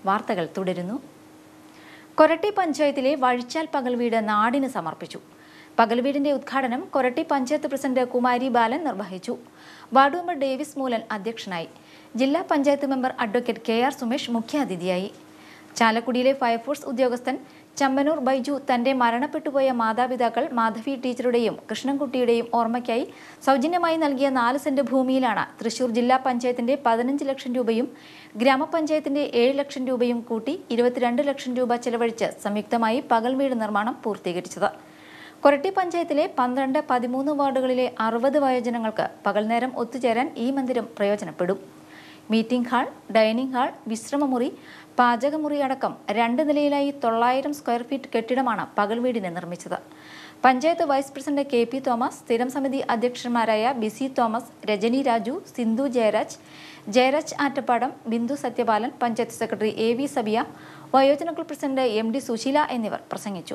വാർത്തകൾ തുടരുന്നു കൊരട്ടി പഞ്ചായത്തിലെ വഴിച്ചാൽ പകൽ വീട് നാടിന് സമർപ്പിച്ചു പകൽ വീടിന്റെ ഉദ്ഘാടനം കൊരട്ടി പഞ്ചായത്ത് പ്രസിഡന്റ് കുമാരി ബാലൻ നിർവഹിച്ചു വാർഡ് മെമ്പർ ഡേവിസ് മൂലൻ അധ്യക്ഷനായി ജില്ലാ panchayat member advocate K R Sumesh മുഖ്യാതിഥിയായി ചാലക്കുടിയിലെ ഫയർഫോഴ്സ് ഉദ്യോഗസ്ഥൻ ചമ്മനൂർ ബൈജു തന്റെ മരണപ്പെട്ടുപോയ മാതാപിതാക്കൾ മാധവി ടീച്ചറുടെയും കൃഷ്ണൻകുട്ടിയുടെയും ഓർമ്മയ്ക്കായി സൗജന്യമായി നൽകിയ നാല് സെന്റ് ഭൂമിയിലാണ് തൃശൂർ ജില്ലാ പഞ്ചായത്തിന്റെ പതിനഞ്ച് ലക്ഷം രൂപയും ഗ്രാമപഞ്ചായത്തിന്റെ ഏഴ് ലക്ഷം രൂപയും കൂട്ടി ഇരുപത്തിരണ്ട് ലക്ഷം രൂപ ചെലവഴിച്ച് സംയുക്തമായി പകൽ വീട് നിർമ്മാണം പൂർത്തീകരിച്ചത് കൊരട്ടി പഞ്ചായത്തിലെ പന്ത്രണ്ട് പതിമൂന്ന് വാർഡുകളിലെ അറുപത് വയോജനങ്ങൾക്ക് പകൽനേരം ഒത്തുചേരാൻ ഈ മന്ദിരം പ്രയോജനപ്പെടും മീറ്റിംഗ് ഹാൾ ഡൈനിങ് ഹാൾ വിശ്രമമുറി പാചകമുറി അടക്കം രണ്ട് നിലയിലായി തൊള്ളായിരം സ്ക്വയർ ഫീറ്റ് കെട്ടിടമാണ് പകൽ വീടിന് നിർമ്മിച്ചത് panchayat vice president K P Thomas സ്ഥിരം സമിതി അധ്യക്ഷന്മാരായ B C Thomas Rajani Raju Sindhu Jayaraj Jayaraj Attappadam Bindu Sathyapalan panchayat secretary A V Sabiya വയോജനകൾ പ്രസിഡന്റ് എം ഡി സുശീല എന്നിവർ പ്രസംഗിച്ചു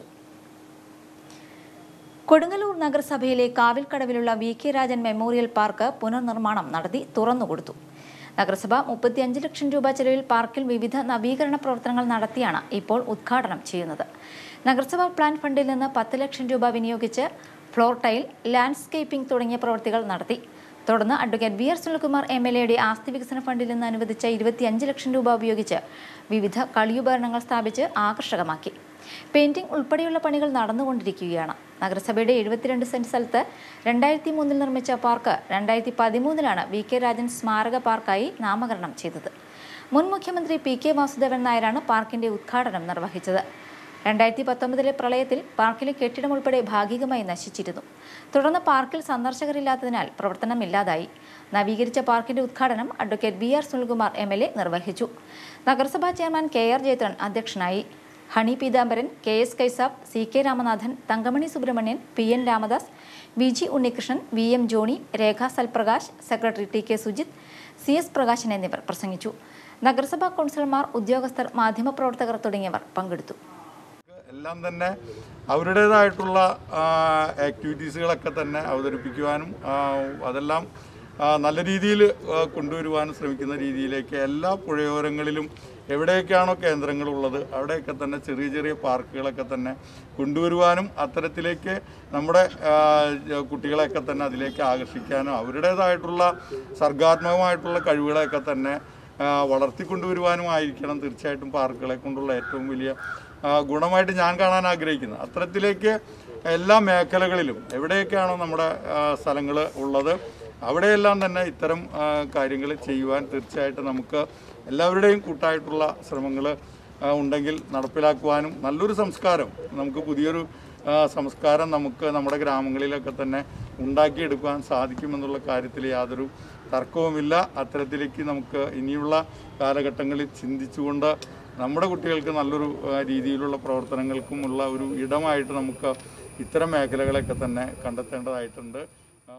കൊടുങ്ങല്ലൂർ നഗരസഭയിലെ കാവിൽക്കടവിലുള്ള V K Rajan memorial park പുനർനിർമ്മാണം നടത്തി തുറന്നുകൊടുത്തു നഗരസഭ മുപ്പത്തിയഞ്ച് ലക്ഷം രൂപ ചെലവിൽ പാർക്കിൽ വിവിധ നവീകരണ പ്രവർത്തനങ്ങൾ നടത്തിയാണ് ഇപ്പോൾ ഉദ്ഘാടനം ചെയ്യുന്നത് നഗരസഭാ പ്ലാൻ ഫണ്ടിൽ നിന്ന് പത്ത് ലക്ഷം രൂപ വിനിയോഗിച്ച് ഫ്ലോർ ടൈൽ ലാൻഡ്സ്കേപ്പിംഗ് തുടങ്ങിയ പ്രവൃത്തികൾ നടത്തി തുടർന്ന് advocate V R Sunilkumar M L എയുടെ ആസ്തി വികസന ഫണ്ടിൽ നിന്ന് അനുവദിച്ച ഇരുപത്തിയഞ്ച് ലക്ഷം രൂപ ഉപയോഗിച്ച് വിവിധ കളിയുപകരണങ്ങൾ സ്ഥാപിച്ച് ആകർഷകമാക്കി പെയിന്റിംഗ് ഉൾപ്പെടെയുള്ള പണികൾ നടന്നുകൊണ്ടിരിക്കുകയാണ് നഗരസഭയുടെ എഴുപത്തിരണ്ട് സെന്റ് സ്ഥലത്ത് രണ്ടായിരത്തി മൂന്നിൽ നിർമ്മിച്ച പാർക്ക് രണ്ടായിരത്തി പതിമൂന്നിലാണ് വി കെ രാജൻ സ്മാരക പാർക്കായി നാമകരണം ചെയ്തത് മുൻ മുഖ്യമന്ത്രി പി കെ വാസുദേവൻ നായരാണ് പാർക്കിന്റെ ഉദ്ഘാടനം നിർവഹിച്ചത് രണ്ടായിരത്തി പത്തൊമ്പതിലെ പ്രളയത്തിൽ പാർക്കിലെ കെട്ടിടം ഉൾപ്പെടെ ഭാഗികമായി നശിച്ചിരുന്നു തുടർന്ന് പാർക്കിൽ സന്ദർശകരില്ലാത്തതിനാൽ പ്രവർത്തനമില്ലാതായി നവീകരിച്ച പാർക്കിന്റെ ഉദ്ഘാടനം advocate B R Sunilkumar M L A നിർവഹിച്ചു നഗരസഭാ ചെയർമാൻ കെ ആർ ജയത്രൻ അധ്യക്ഷനായി Honey Peethambaran K S Kaisab C K Ramanathan Thankamani Subramanian P N Ramadas V G Unnikrishnan V M Johny Rekha Salprakash secretary T K Sujith C S Prakashan എന്നിവർ പ്രസംഗിച്ചു നഗരസഭാ കൗൺസിലർമാർ ഉദ്യോഗസ്ഥർ മാധ്യമപ്രവർത്തകർ തുടങ്ങിയവർ പങ്കെടുത്തു എല്ലാം തന്നെ അവരുടേതായിട്ടുള്ള ആക്ടിവിറ്റീസുകളൊക്കെ തന്നെ അവതരിപ്പിക്കുവാനും ആ, അതെല്ലാം ആ, നല്ല രീതിയിൽ കൊണ്ടുവരുവാനും ശ്രമിക്കുന്ന രീതിയിലേക്ക് എല്ലാ പുഴയോരങ്ങളിലും എവിടെയൊക്കെയാണോ കേന്ദ്രങ്ങളുള്ളത് അവിടെയൊക്കെ തന്നെ ചെറിയ ചെറിയ പാർക്കുകളൊക്കെ തന്നെ കൊണ്ടുവരുവാനും അത്തരത്തിലേക്ക് നമ്മുടെ ആ, കുട്ടികളെയൊക്കെ തന്നെ അതിലേക്ക് ആകർഷിക്കാനും അവരുടേതായിട്ടുള്ള സർഗാത്മകമായിട്ടുള്ള കഴിവുകളെയൊക്കെ തന്നെ ആ, വളർത്തിക്കൊണ്ടുവരുവാനുമായിരിക്കണം തീർച്ചയായിട്ടും പാർക്കുകളെ കൊണ്ടുള്ള ഏറ്റവും വലിയ ആ, ഗുണമായിട്ട് ഞാൻ കാണാൻ ആഗ്രഹിക്കുന്നത് അത്തരത്തിലേക്ക് എല്ലാ മേഖലകളിലും എവിടെയൊക്കെയാണോ നമ്മുടെ സ്ഥലങ്ങൾ ഉള്ളത് അവിടെയെല്ലാം തന്നെ ഇത്തരം കാര്യങ്ങൾ ചെയ്യുവാൻ തീർച്ചയായിട്ടും നമുക്ക് എല്ലാവരുടെയും കൂട്ടായിട്ടുള്ള ശ്രമങ്ങൾ ഉണ്ടെങ്കിൽ നടപ്പിലാക്കുവാനും നല്ലൊരു സംസ്കാരം നമുക്ക് പുതിയൊരു ആ, സംസ്കാരം നമുക്ക് നമ്മുടെ ഗ്രാമങ്ങളിലൊക്കെ തന്നെ ഉണ്ടാക്കിയെടുക്കുവാൻ സാധിക്കുമെന്നുള്ള കാര്യത്തിൽ യാതൊരു തർക്കവുമില്ല അത്തരത്തിലേക്ക് നമുക്ക് ഇനിയുള്ള കാലഘട്ടങ്ങളിൽ ചിന്തിച്ചുകൊണ്ട് നമ്മുടെ കുട്ടികൾക്ക് നല്ലൊരു ആ, രീതിയിലുള്ള പ്രവർത്തനങ്ങൾക്കും ഉള്ള ഒരു ഇടമായിട്ട് നമുക്ക് ഇത്തരം മേഖലകളൊക്കെ തന്നെ കണ്ടെത്തേണ്ടതായിട്ടുണ്ട് ആ,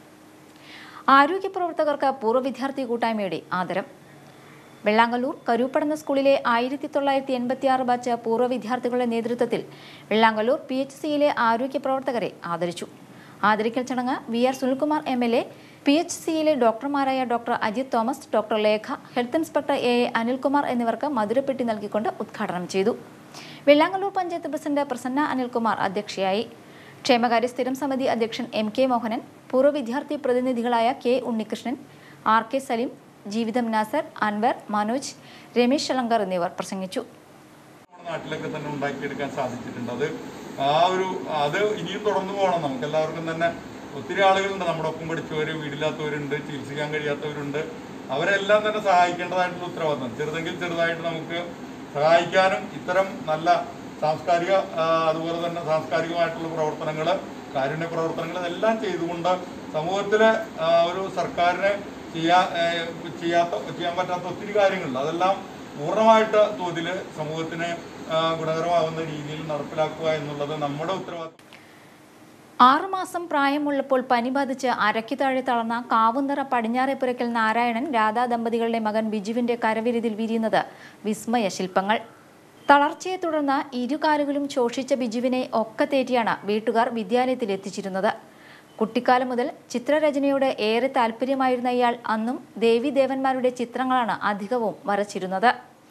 ആരോഗ്യ പ്രവർത്തകർക്ക് പൂർവ്വ വിദ്യാർത്ഥി കൂട്ടായ്മയുടെ ആദരം വെള്ളാങ്കല്ലൂർ കരൂപ്പടന്ന സ്കൂളിലെ ആയിരത്തി തൊള്ളായിരത്തി എൺപത്തി ആറ് ബാച്ച് പൂർവ്വ വിദ്യാർത്ഥികളുടെ നേതൃത്വത്തിൽ വെള്ളാങ്കല്ലൂർ പി എച്ച് സിയിലെ ആരോഗ്യ പ്രവർത്തകരെ ആദരിച്ചു ആദരിക്കൽ ചടങ്ങ് V R Sunilkumar M L A P H സിയിലെ ഡോക്ടർമാരായ doctor Ajith Thomas doctor Lekha health inspector A A Anilkumar എന്നിവർക്ക് മധുരപ്പെട്ടി നൽകിക്കൊണ്ട് ഉദ്ഘാടനം ചെയ്തു വെള്ളാങ്കല്ലൂർ പഞ്ചായത്ത് പ്രസിഡന്റ് പ്രസന്ന അനിൽകുമാർ അധ്യക്ഷയായി ക്ഷേമകാര്യ സ്ഥിരം സമിതി അധ്യക്ഷൻ എം കെ മോഹനൻ പൂർവ്വ വിദ്യാർത്ഥി പ്രതിനിധികളായ K Unnikrishnan R K Saleem ജീവിതം നാസർ അൻവർ മനോജ് രമേശ് അലങ്കർ എന്നിവർ പ്രസംഗിച്ചു നമ്മുടെ നാട്ടിലൊക്കെ തന്നെ ഉണ്ടാക്കിയെടുക്കാൻ സാധിച്ചിട്ടുണ്ട് അത് ആ ഒരു അത് ഇനിയും തുടർന്നു പോകണം നമുക്ക് എല്ലാവർക്കും തന്നെ ഒത്തിരി ആളുകളുണ്ട് നമ്മുടെ ഒപ്പം പഠിച്ചവർ വീടില്ലാത്തവരുണ്ട് ചികിത്സിക്കാൻ കഴിയാത്തവരുണ്ട് അവരെല്ലാം തന്നെ സഹായിക്കേണ്ടതായിട്ടുള്ള ഉത്തരവാദിത്വം ചെറുതെങ്കിൽ ചെറുതായിട്ട് നമുക്ക് സഹായിക്കാനും ഇത്തരം നല്ല സാംസ്കാരിക ആ, അതുപോലെ തന്നെ സാംസ്കാരികമായിട്ടുള്ള പ്രവർത്തനങ്ങൾ കാരുണ്യ പ്രവർത്തനങ്ങൾ ഇതെല്ലാം ചെയ്തുകൊണ്ട് സമൂഹത്തിലെ ആ, ഒരു സർക്കാരിനെ ചെയ്യാ ഏ, ചെയ്യാത്ത ചെയ്യാൻ പറ്റാത്ത ഒത്തിരി കാര്യങ്ങളുണ്ട് അതെല്ലാം പൂർണ്ണമായിട്ട് തോതിൽ സമൂഹത്തിന് ആ, ഗുണകരമാകുന്ന രീതിയിൽ നടപ്പിലാക്കുക എന്നുള്ളത് നമ്മുടെ ഉത്തരവാദിത്വം ആറുമാസം പ്രായമുള്ളപ്പോൾ പനി ബാധിച്ച് അരയ്ക്കു താഴെ തളർന്ന കാവുന്തറ പടിഞ്ഞാറേപ്പുരയ്ക്കൽ നാരായണൻ രാധാ ദമ്പതികളുടെ മകൻ ബിജുവിന്റെ കരവിരുതിൽ വിരിയുന്നത് വിസ്മയ ശില്പങ്ങൾ തളർച്ചയെ തുടർന്ന് ഇരുകാലുകളും ശോഷിച്ച ബിജുവിനെ ഒക്കത്തേറ്റിയാണ് വീട്ടുകാർ വിദ്യാലയത്തിൽ എത്തിച്ചിരുന്നത് കുട്ടിക്കാലം മുതൽ ചിത്രരചനയോട് ഏറെ താല്പര്യമായിരുന്ന ഇയാൾ അന്നും ദേവീദേവന്മാരുടെ ചിത്രങ്ങളാണ് അധികവും വരച്ചിരുന്നത്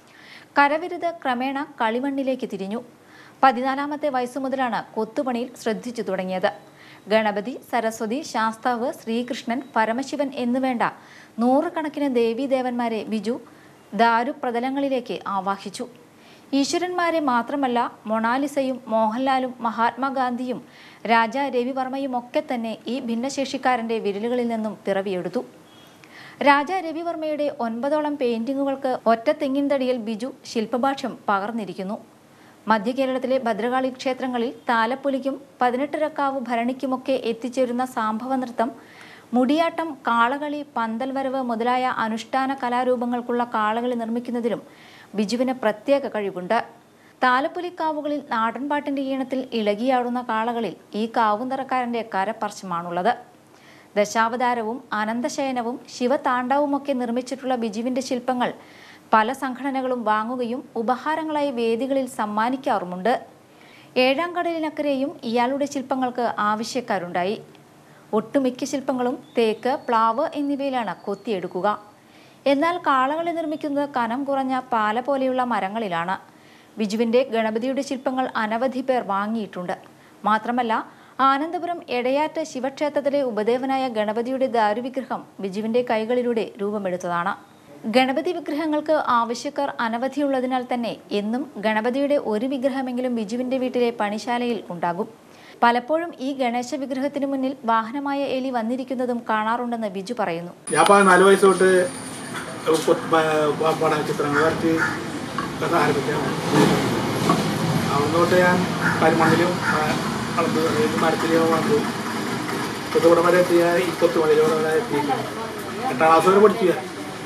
കരവിരുത് ക്രമേണ കളിമണ്ണിലേക്ക് തിരിഞ്ഞു പതിനാലാമത്തെ വയസ്സു മുതലാണ് കൊത്തുപണിയിൽ ശ്രദ്ധിച്ചു തുടങ്ങിയത് ഗണപതി സരസ്വതി ശാസ്താവ് ശ്രീകൃഷ്ണൻ പരമശിവൻ എന്നുവേണ്ട നൂറുകണക്കിന് ദേവീദേവന്മാരെ ബിജു ദാരുപ്രതലങ്ങളിലേക്ക് ആവാഹിച്ചു ഈശ്വരന്മാരെ മാത്രമല്ല മൊണാലിസയും മോഹൻലാലും മഹാത്മാഗാന്ധിയും രാജ രവിവർമ്മയും ഒക്കെ തന്നെ ഈ ഭിന്നശേഷിക്കാരന്റെ വിരലുകളിൽ നിന്നും പിറവിയെടുത്തു രാജ രവിവർമ്മയുടെ ഒൻപതോളം പെയിന്റിങ്ങുകൾക്ക് ഒറ്റ തെങ്ങിൻ തടിയിൽ ബിജു ശില്പഭാഷ്യം പകർന്നിരിക്കുന്നു മധ്യ കേരളത്തിലെ ഭദ്രകാളി ക്ഷേത്രങ്ങളിൽ താലപ്പൊലിക്കും പതിനെട്ടരക്കാവ് ഭരണിക്കുമൊക്കെ എത്തിച്ചേരുന്ന സാംഭവ നൃത്തം മുടിയാട്ടം കാളകളി പന്തൽ വരവ് മുതലായ അനുഷ്ഠാന കലാരൂപങ്ങൾക്കുള്ള കാളകളി നിർമ്മിക്കുന്നതിലും ബിജുവിന് പ്രത്യേക കഴിവുണ്ട് താലപ്പൊലിക്കാവുകളിൽ നാടൻപാട്ടിന്റെ ഈണത്തിൽ ഇളകിയാടുന്ന കാളകളിൽ ഈ കാവുന്തറക്കാരന്റെ കരപ്പർശമാണുള്ളത് ദശാവതാരവും അനന്തശയനവും ശിവതാണ്ഡവുമൊക്കെ നിർമ്മിച്ചിട്ടുള്ള ബിജുവിന്റെ ശില്പങ്ങൾ പല സംഘടനകളും വാങ്ങുകയും ഉപഹാരങ്ങളായി വേദികളിൽ സമ്മാനിക്കാറുമുണ്ട് ഏഴാം കടലിനക്കരെയും ഇയാളുടെ ശില്പങ്ങൾക്ക് ആവശ്യക്കാരുണ്ടായി ഒട്ടുമിക്ക ശില്പങ്ങളും തേക്ക് പ്ലാവ് എന്നിവയിലാണ് കൊത്തിയെടുക്കുക എന്നാൽ കാളകളെ നിർമ്മിക്കുന്നത് കനം കുറഞ്ഞ പാല പോലെയുള്ള മരങ്ങളിലാണ് ബിജുവിന്റെ ഗണപതിയുടെ ശില്പങ്ങൾ അനവധി പേർ വാങ്ങിയിട്ടുണ്ട് മാത്രമല്ല ആനന്ദപുരം എടയാറ്റ് ശിവക്ഷേത്രത്തിലെ ഉപദേവനായ ഗണപതിയുടെ ദാരുവിഗ്രഹം ബിജുവിന്റെ കൈകളിലൂടെ രൂപമെടുത്തതാണ് ഗണപതി വിഗ്രഹങ്ങൾക്ക് ആവശ്യക്കാർ അനവധിയുള്ളതിനാൽ തന്നെ എന്നും ഗണപതിയുടെ ഒരു വിഗ്രഹമെങ്കിലും ബിജുവിന്റെ വീട്ടിലെ പണിശാലയിൽ ഉണ്ടാകും പലപ്പോഴും ഈ ഗണേശ വിഗ്രഹത്തിന് മുന്നിൽ വാഹനമായ എലി വന്നിരിക്കുന്നതും കാണാറുണ്ടെന്ന് ബിജു പറയുന്നു ഞാൻ പതിനാല് വയസ്സ് തൊട്ട് കൊ- പ- പട ചിത്രങ്ങൾ വരച്ച് ഒക്കെ ആരംഭിച്ചാണ് അവിടുന്ന് തൊട്ട് ഞാൻ കരിമണ്ണിലും വളർന്നു അതായത് മരത്തിലും വളർന്നു ഇപ്പം ഇവിടെ വരെ എത്തിയ ഈ കൊത്തുമണിയിലൂടെ വരെ എത്തിയിരിക്കുന്നു എട്ടാം ക്ലാസ് വരെ പഠിച്ചു ഞാൻ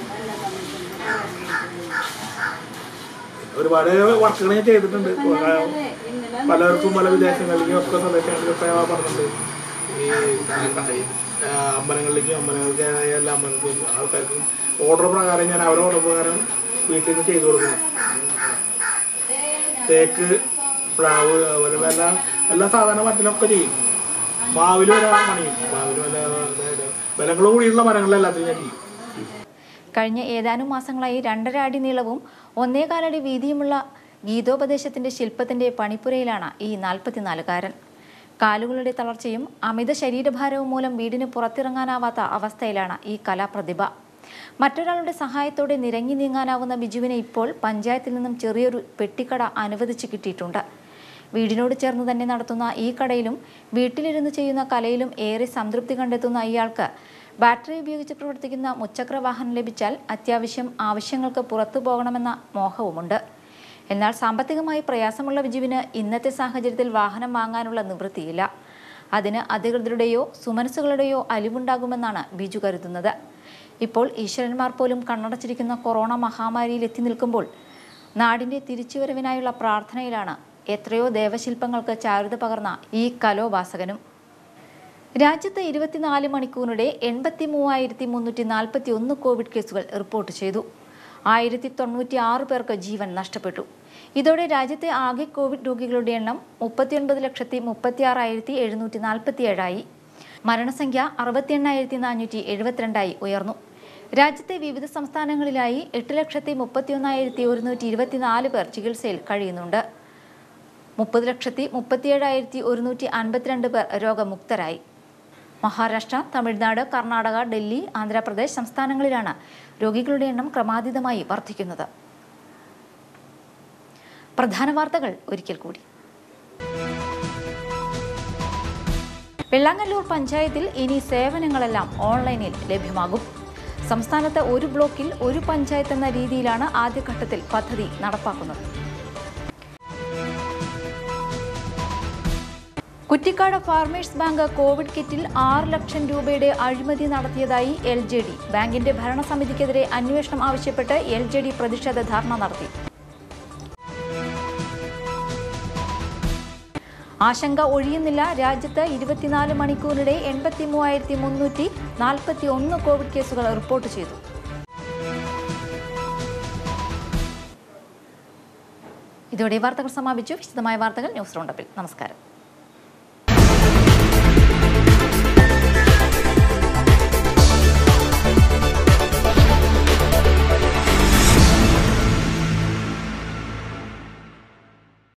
ഒരുപാട് വർക്കുകൾ ഞാൻ ചെയ്തിട്ടുണ്ട് പലർക്കും പല വിദേശങ്ങളിലേക്കും ഒക്കെ സന്ദേശങ്ങളിലൊക്കെ ഞാൻ പറഞ്ഞിട്ടുണ്ട് ഈ ആ, അമ്പലങ്ങളിലേക്കും അമ്പലങ്ങൾക്ക് എല്ലാ അമ്പലങ്ങൾക്കും ആൾക്കാർക്കും ഓർഡർ പ്രകാരം ഞാൻ അവരുടെ ഓർഡർ പ്രകാരം വീട്ടിൽ നിന്ന് ചെയ്തു കൊടുക്കുന്നു തേക്ക് പ്ലാവ് അതുപോലെ എല്ലാ എല്ലാ സാധാരണ മരത്തിലൊക്കെ ചെയ്യും മാവിൽ വരെ പണിയും മാവിൽ വല്ല വിലങ്ങൾ കൂടിയുള്ള മരങ്ങളെല്ലാത്തിനും ഞാൻ ചെയ്യും കഴിഞ്ഞ ഏതാനും മാസങ്ങളായി രണ്ടര അടി നീളവും ഒന്നേകാലടി വീതിയുമുള്ള ഗീതോപദേശത്തിന്റെ ശില്പത്തിന്റെ പണിപ്പുരയിലാണ് ഈ നാൽപ്പത്തിനാലുകാരൻ കാലുകളുടെ തളർച്ചയും അമിത ശരീരഭാരവും മൂലം വീടിന് പുറത്തിറങ്ങാനാവാത്ത അവസ്ഥയിലാണ് ഈ കലാപ്രതിഭ മറ്റൊരാളുടെ സഹായത്തോടെ നിരങ്ങി നീങ്ങാനാവുന്ന ബിജുവിനെ ഇപ്പോൾ പഞ്ചായത്തിൽ നിന്നും ചെറിയൊരു പെട്ടിക്കട അനുവദിച്ചു കിട്ടിയിട്ടുണ്ട് വീടിനോട് ചേർന്ന് തന്നെ നടത്തുന്ന ഈ കടയിലും വീട്ടിലിരുന്ന് ചെയ്യുന്ന കലയിലും ഏറെ സംതൃപ്തി കണ്ടെത്തുന്ന ഇയാൾക്ക് ബാറ്ററി ഉപയോഗിച്ച് പ്രവർത്തിക്കുന്ന മുച്ചക്ര വാഹനം ലഭിച്ചാൽ അത്യാവശ്യം ആവശ്യങ്ങൾക്ക് പുറത്തു പോകണമെന്ന മോഹവുമുണ്ട് എന്നാൽ സാമ്പത്തികമായി പ്രയാസമുള്ള ബിജുവിന് ഇന്നത്തെ സാഹചര്യത്തിൽ വാഹനം വാങ്ങാനുള്ള നിവൃത്തിയില്ല അതിന് അധികൃതരുടെയോ സുമനസ്സുകളുടെയോ അലിവുണ്ടാകുമെന്നാണ് ബിജു കരുതുന്നത് ഇപ്പോൾ ഈശ്വരന്മാർ പോലും കണ്ണടച്ചിരിക്കുന്ന കൊറോണ മഹാമാരിയിൽ എത്തി നിൽക്കുമ്പോൾ നാടിന്റെ തിരിച്ചുവരവിനായുള്ള പ്രാർത്ഥനയിലാണ് എത്രയോ ദേവശില്പങ്ങൾക്ക് ചാരുത പകർന്ന ഈ കലോപാസകനും രാജ്യത്ത് ഇരുപത്തിനാല് മണിക്കൂറിനിടെ എൺപത്തി മൂവായിരത്തി മുന്നൂറ്റി നാൽപ്പത്തി ഒന്ന് കോവിഡ് കേസുകൾ റിപ്പോർട്ട് ചെയ്തു ആയിരത്തി തൊണ്ണൂറ്റി ആറ് പേർക്ക് ജീവൻ നഷ്ടപ്പെട്ടു ഇതോടെ രാജ്യത്തെ ആകെ കോവിഡ് രോഗികളുടെ എണ്ണം മുപ്പത്തിയൊൻപത് ലക്ഷത്തി മുപ്പത്തി ആറായിരത്തി എഴുന്നൂറ്റി നാൽപ്പത്തി ഏഴായി മരണസംഖ്യ അറുപത്തി എണ്ണായിരത്തി നാനൂറ്റി എഴുപത്തിരണ്ടായി ഉയർന്നു രാജ്യത്തെ വിവിധ സംസ്ഥാനങ്ങളിലായി എട്ട് ലക്ഷത്തി മുപ്പത്തിയൊന്നായിരത്തി ഒരുന്നൂറ്റി ഇരുപത്തിനാല് പേർ ചികിത്സയിൽ കഴിയുന്നുണ്ട് മുപ്പത് ലക്ഷത്തി മുപ്പത്തിയേഴായിരത്തി ഒരുന്നൂറ്റി അൻപത്തിരണ്ട് പേർ രോഗമുക്തരായി മഹാരാഷ്ട്ര തമിഴ്നാട് കർണാടക ഡൽഹി ആന്ധ്രാപ്രദേശ് സംസ്ഥാനങ്ങളിലാണ് രോഗികളുടെ എണ്ണം ക്രമാതീതമായി വർദ്ധിക്കുന്നത് പ്രധാന വാർത്തകൾ ഒരിക്കൽ കൂടി വെള്ളാങ്ങല്ലൂർ പഞ്ചായത്തിൽ ഇനി സേവനങ്ങളെല്ലാം ഓൺലൈനിൽ ലഭ്യമാകും സംസ്ഥാനത്ത് ഒരു ബ്ലോക്കിൽ ഒരു പഞ്ചായത്ത് എന്ന രീതിയിലാണ് ആദ്യഘട്ടത്തിൽ പദ്ധതി നടപ്പാക്കുന്നത് കുറ്റിക്കാട് ഫാർമേഴ്സ് ബാങ്ക് കോവിഡ് കിറ്റിൽ ആറ് ലക്ഷം രൂപയുടെ അഴിമതി നടത്തിയതായി എൽ ജെ ഡി ബാങ്കിന്റെ ഭരണസമിതിക്കെതിരെ അന്വേഷണം ആവശ്യപ്പെട്ട് എൽ ജെ ഡി പ്രതിഷേധ ധർണ നടത്തി ആശങ്ക ഒഴിയുന്നില്ല രാജ്യത്ത് ഇരുപത്തിനാല് മണിക്കൂറിനിടെ എൺപത്തി മൂവായിരത്തി മുന്നൂറ്റി നാൽപ്പത്തി ഒന്ന് കോവിഡ് കേസുകൾ റിപ്പോർട്ട് ചെയ്തു ഇതോടെ വാർത്തകൾ സമാപിച്ചു വിശദമായ വാർത്തകൾ ന്യൂസ് റൗണ്ടപ്പിൽ നമസ്കാരം